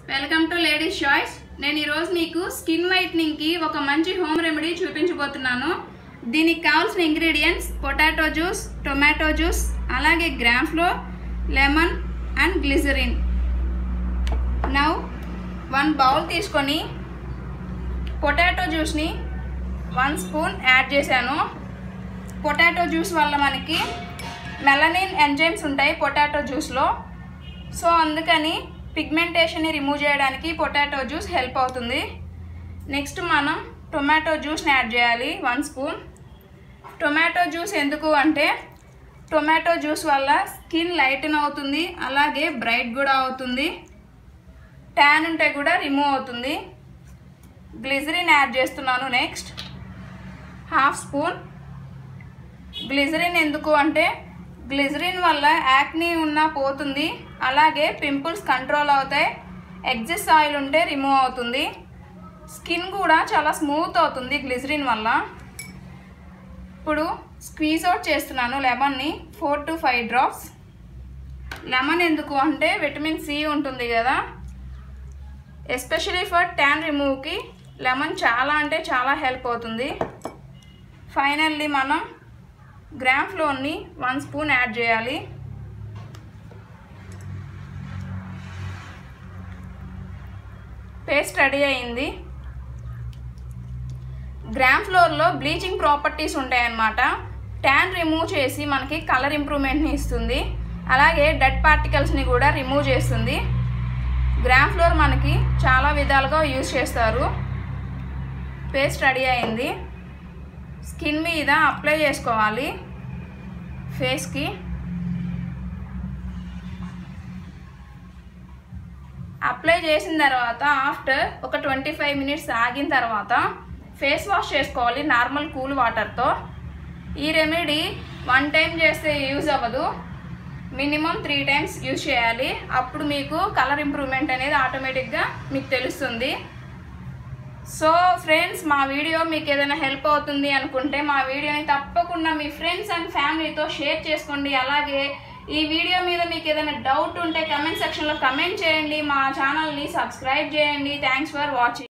welcome to ladies choice నేను ఈరోజు మీకు స్కిన్ వైట్నింగ్కి ఒక మంచి హోమ్ రెమెడీ చూపించబోతున్నాను దీనికి కావాల్సిన ingredients potato juice tomato juice అలాగే gram flour lemon and glycerin now one bowl తీసుకొని పొటాటో జ్యూస్ని వన్ స్పూన్ యాడ్ చేశాను పొటాటో జ్యూస్ వల్ల మనకి మెలనిన్ ఎంజైమ్స్ ఉంటాయి పొటాటో జ్యూస్లో సో అందుకని పిగ్మెంటేషన్ని రిమూవ్ చేయడానికి పొటాటో జ్యూస్ హెల్ప్ అవుతుంది నెక్స్ట్ మనం టొమాటో జ్యూస్ని యాడ్ చేయాలి వన్ స్పూన్ టొమాటో జ్యూస్ ఎందుకు అంటే టొమాటో జ్యూస్ వల్ల స్కిన్ లైటన్ అవుతుంది అలాగే బ్రైట్ కూడా అవుతుంది ట్యాన్ ఉంటే కూడా రిమూవ్ అవుతుంది గ్లిజరిన్ యాడ్ చేస్తున్నాను నెక్స్ట్ హాఫ్ స్పూన్ గ్లిజరిన్ ఎందుకు అంటే గ్లిజరిన్ వల్ల యాక్నీ ఉన్న పోతుంది అలాగే పింపుల్స్ కంట్రోల్ అవుతాయి ఎగ్జిస్ ఆయిల్ ఉంటే రిమూవ్ అవుతుంది స్కిన్ కూడా చాలా స్మూత్ అవుతుంది గ్లిజరిన్ వల్ల ఇప్పుడు స్క్వీజ్ అవుట్ చేస్తున్నాను లెమన్ని four to five drops lemon ఎందుకు అంటే విటమిన్ సి ఉంటుంది కదా ఎస్పెషలీ ఫర్ ట్యాన్ రిమూవ్కి లెమన్ చాలా అంటే చాలా హెల్ప్ అవుతుంది ఫైనల్లీ మనం గ్రామ్ ఫ్లోర్ని వన్ స్పూన్ యాడ్ చేయాలి పేస్ట్ రెడీ అయింది గ్రామ్ ఫ్లోర్లో బ్లీచింగ్ ప్రాపర్టీస్ ఉంటాయన్నమాట ట్యాన్ రిమూవ్ చేసి మనకి కలర్ ఇంప్రూవ్మెంట్ని ఇస్తుంది అలాగే డెడ్ పార్టికల్స్ని కూడా రిమూవ్ చేస్తుంది గ్రామ్ ఫ్లోర్ మనకి చాలా విధాలుగా యూజ్ చేస్తారు పేస్ట్ రెడీ అయింది స్కిన్ మీద అప్లై చేసుకోవాలి ఫేస్కి అప్లై చేసిన తర్వాత ఆఫ్టర్ ఒక ట్వంటీ ఫైవ్ మినిట్స్ ఆగిన తర్వాత ఫేస్ వాష్ చేసుకోవాలి నార్మల్ కూల్ వాటర్తో ఈ రెమెడీ వన్ టైం చేస్తే యూజ్ అవ్వదు మినిమం త్రీ టైమ్స్ యూజ్ చేయాలి అప్పుడు మీకు కలర్ ఇంప్రూవ్మెంట్ అనేది ఆటోమేటిక్గా మీకు తెలుస్తుంది సో ఫ్రెండ్స్ మా వీడియో మీకు ఏదైనా హెల్ప్ అవుతుంది అనుకుంటే మా వీడియోని తప్పకుండా మీ ఫ్రెండ్స్ అండ్ ఫ్యామిలీతో షేర్ చేసుకోండి అలాగే ఈ వీడియో మీద మీకు ఏదైనా డౌట్ ఉంటే కమెంట్ సెక్షన్లో కమెంట్ చేయండి మా ఛానల్ని సబ్స్క్రైబ్ చేయండి థ్యాంక్స్ ఫర్ వాచింగ్